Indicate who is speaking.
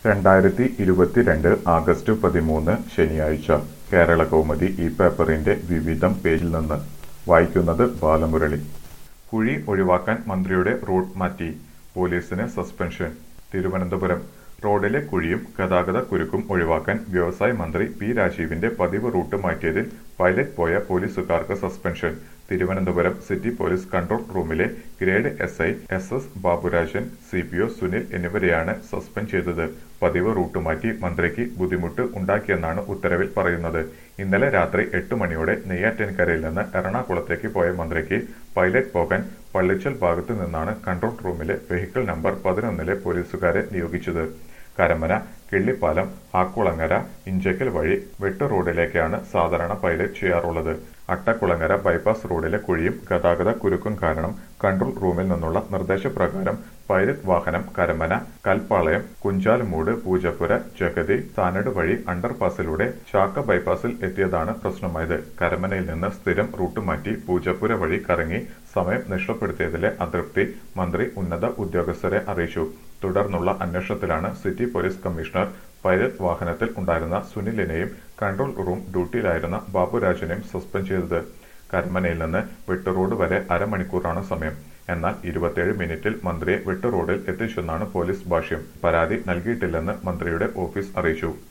Speaker 1: രണ്ടായിരത്തി ഇരുപത്തിരണ്ട് ആഗസ്റ്റ് പതിമൂന്ന് ശനിയാഴ്ച കേരള കൗമുദി ഈ പേപ്പറിന്റെ വിവിധം പേജിൽ നിന്ന് വായിക്കുന്നത് ബാലമുരളി കുഴി ഒഴിവാക്കാൻ മന്ത്രിയുടെ റൂട്ട് മാറ്റി പോലീസിന് സസ്പെൻഷൻ തിരുവനന്തപുരം റോഡിലെ കുഴിയും ഗതാഗത കുരുക്കും ഒഴിവാക്കാൻ വ്യവസായ മന്ത്രി പി രാജീവിന്റെ പതിവ് റൂട്ട് മാറ്റിയതിൽ പൈലറ്റ് പോയ പോലീസുകാർക്ക് suspension Thiruvananthapuram city police control റൂമിലെ grade S I S S Baburajan C P O Sunil എന്നിവരെയാണ് സസ്പെൻഡ് ചെയ്തത് പതിവ് റൂട്ട് മാറ്റി മന്ത്രിക്ക് ബുദ്ധിമുട്ട് ഉണ്ടാക്കിയെന്നാണ് ഉത്തരവിൽ പറയുന്നത് ഇന്നലെ രാത്രി എട്ട് മണിയോടെ നെയ്യാറ്റിൻകരയിൽ നിന്ന് എറണാകുളത്തേക്ക് പോയ മന്ത്രിക്ക് പൈലറ്റ് പോകാൻ പള്ളിച്ചൽ ഭാഗത്തു നിന്നാണ് കൺട്രോൾ റൂമിലെ വെഹിക്കിൾ നമ്പർ പതിനൊന്നിലെ പോലീസുകാരെ നിയോഗിച്ചത് കരമന കിള്ളിപ്പാലം ആക്കുളങ്ങര ഇഞ്ചക്കൽ വഴി വെട്ട് റോഡിലേക്കാണ് സാധാരണ പൈലറ്റ് ചെയ്യാറുള്ളത് അട്ടക്കുളങ്ങര ബൈപ്പാസ് റോഡിലെ കുഴിയും ഗതാഗത കുരുക്കും കാരണം കൺട്രോൾ റൂമിൽ നിന്നുള്ള നിർദ്ദേശപ്രകാരം പൈലറ്റ് വാഹനം കരമന കൽപ്പാളയം കുഞ്ചാലുമൂട് പൂജപ്പുര ജഗതി താനട് വഴി അണ്ടർപാസിലൂടെ ചാക്ക ബൈപ്പാസിൽ എത്തിയതാണ് പ്രശ്നമായത് കരമനയിൽ നിന്ന് സ്ഥിരം റൂട്ട് മാറ്റി പൂജപ്പുര വഴി കറങ്ങി സമയം നഷ്ടപ്പെടുത്തിയതിലെ അതൃപ്തി മന്ത്രി ഉന്നത ഉദ്യോഗസ്ഥരെ അറിയിച്ചു തുടർന്നുള്ള അന്വേഷണത്തിലാണ് സിറ്റി പോലീസ് കമ്മീഷണർ പൈലറ്റ് വാഹനത്തിൽ ഉണ്ടായിരുന്ന സുനിലിനെയും കൺട്രോൾ റൂം ഡ്യൂട്ടിയിലായിരുന്ന ബാബുരാജിനെയും സസ്പെൻഡ് ചെയ്തത് കരമനയിൽ നിന്ന് വെട്ടുറോഡ് വരെ അരമണിക്കൂറാണ് സമയം എന്നാൽ ഇരുപത്തിയേഴ് മിനിറ്റിൽ മന്ത്രിയെ വെട്ടുറോഡിൽ എത്തിച്ചെന്നാണ് പോലീസ് ഭാഷ്യം പരാതി നൽകിയിട്ടില്ലെന്ന് മന്ത്രിയുടെ ഓഫീസ് അറിയിച്ചു